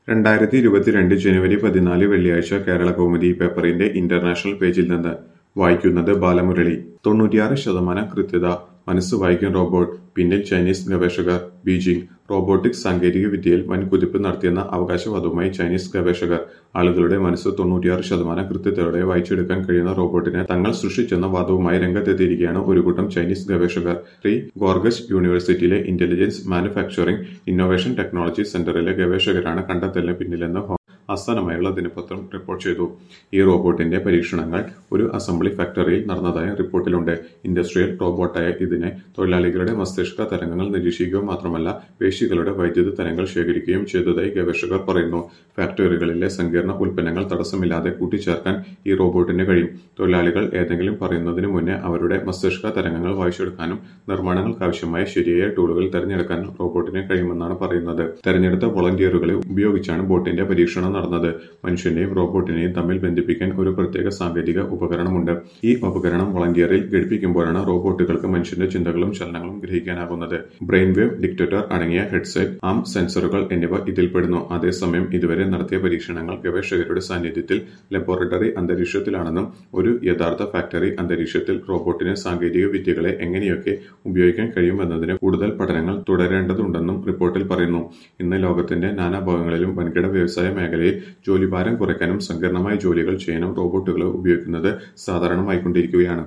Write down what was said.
രണ്ടായിരത്തി ഇരുപത്തിരണ്ട് ജനുവരി പതിനാല് വെള്ളിയാഴ്ച കേരളകൗമുദി പേപ്പറിന്റെ ഇന്റർനാഷണൽ പേജിൽ നിന്ന് വായിക്കുന്നത് ബാലമുരളി തൊണ്ണൂറ്റിയാറ് ശതമാനം കൃത്യത മനസ്സ് വായിക്കും റോബോട്ട് പിന്നിൽ ചൈനീസ് ഗവേഷകർ ബീജിംഗ് റോബോട്ടിക്സ് സാങ്കേതിക വിദ്യയിൽ വൻ കുതിപ്പ് നടത്തിയെന്ന അവകാശവാദവുമായി ചൈനീസ് ഗവേഷകർ ആളുകളുടെ മനസ്സ് തൊണ്ണൂറ്റിയാറ് ശതമാനം കൃത്യതയോടെ വായിച്ചെടുക്കാൻ കഴിയുന്ന റോബോട്ടിനെ തങ്ങൾ സൃഷ്ടിച്ചെന്ന വാദവുമായി രംഗത്തെത്തിയിരിക്കുകയാണ് ഒരു കൂട്ടം ചൈനീസ് ഗവേഷകർ ശ്രീ ഗോർഗസ് യൂണിവേഴ്സിറ്റിയിലെ ഇന്റലിജൻസ് മാനുഫാക്ചറിംഗ് ഇന്നോവേഷൻ ടെക്നോളജി സെന്ററിലെ ഗവേഷകരാണ് കണ്ടെത്തലിന് പിന്നിലെന്ന് ഹോ- ആസ്ഥാനമായുള്ള ദിനപത്രം റിപ്പോർട്ട് ചെയ്തു ഈ റോബോട്ടിന്റെ പരീക്ഷണങ്ങൾ ഒരു അസംബ്ലി ഫാക്ടറിയിൽ നടന്നതായി റിപ്പോർട്ടിലുണ്ട് ഇൻഡസ്ട്രിയൽ റോബോട്ടായ ഇതിനെ തൊഴിലാളികളുടെ മസ്തിഷ്ക തരംഗങ്ങൾ നിരീക്ഷിക്കുക മാത്രമല്ല പേശികളുടെ വൈദ്യുത തരംഗങ്ങൾ ശേഖരിക്കുകയും ചെയ്തതായി ഗവേഷകർ പറയുന്നു ഫാക്ടറികളിലെ സങ്കീർണ ഉൽപ്പന്നങ്ങൾ തടസ്സമില്ലാതെ കൂട്ടിച്ചേർക്കാൻ ഈ റോബോട്ടിന് കഴിയും തൊഴിലാളികൾ ഏതെങ്കിലും പറയുന്നതിന് മുന്നേ അവരുടെ മസ്തിഷ്ക തരംഗങ്ങൾ വായിച്ചെടുക്കാനും നിർമ്മാണങ്ങൾക്കാവശ്യമായ ശരിയായ ടൂളുകൾ തിരഞ്ഞെടുക്കാനും റോബോട്ടിന് കഴിയുമെന്നാണ് പറയുന്നത് തെരഞ്ഞെടുത്ത വോളണ്ടിയറുകളെ ഉപയോഗിച്ചാണ് ബോട്ടിന്റെ പരീക്ഷണം നടന്നത് മനുഷ്യന്റെയും റോബോട്ടിനെയും തമ്മിൽ ബന്ധിപ്പിക്കാൻ ഒരു പ്രത്യേക സാങ്കേതിക ഉപകരണമുണ്ട് ഈ ഉപകരണം വളണ്ടിയറിൽ ഘടിപ്പിക്കുമ്പോഴാണ് റോബോട്ടുകൾക്ക് മനുഷ്യന്റെ ചിന്തകളും ചലനങ്ങളും ഗ്രഹിക്കാനാകുന്നത് ബ്രെയിൻ വേവ് ഡിക്റ്റേറ്റർ അടങ്ങിയ ഹെഡ്സെറ്റ് ആം സെൻസറുകൾ എന്നിവ ഇതിൽപ്പെടുന്നു അതേസമയം ഇതുവരെ നടത്തിയ പരീക്ഷണങ്ങൾ ഗവേഷകരുടെ സാന്നിധ്യത്തിൽ ലബോറട്ടറി അന്തരീക്ഷത്തിലാണെന്നും ഒരു യഥാർത്ഥ ഫാക്ടറി അന്തരീക്ഷത്തിൽ റോബോട്ടിന് സാങ്കേതിക വിദ്യകളെ എങ്ങനെയൊക്കെ ഉപയോഗിക്കാൻ കഴിയുമെന്നതിന് കൂടുതൽ പഠനങ്ങൾ തുടരേണ്ടതുണ്ടെന്നും റിപ്പോർട്ടിൽ പറയുന്നു ഇന്ന് ലോകത്തിന്റെ നാനാഭാഗങ്ങളിലും വൻകിട വ്യവസായ മേഖലയിൽ ജോലിഭാരം കുറയ്ക്കാനും സങ്കീർണമായ ജോലികൾ ചെയ്യാനും റോബോട്ടുകളെ ഉപയോഗിക്കുന്നത് സാധാരണമായിക്കൊണ്ടിരിക്കുകയാണ്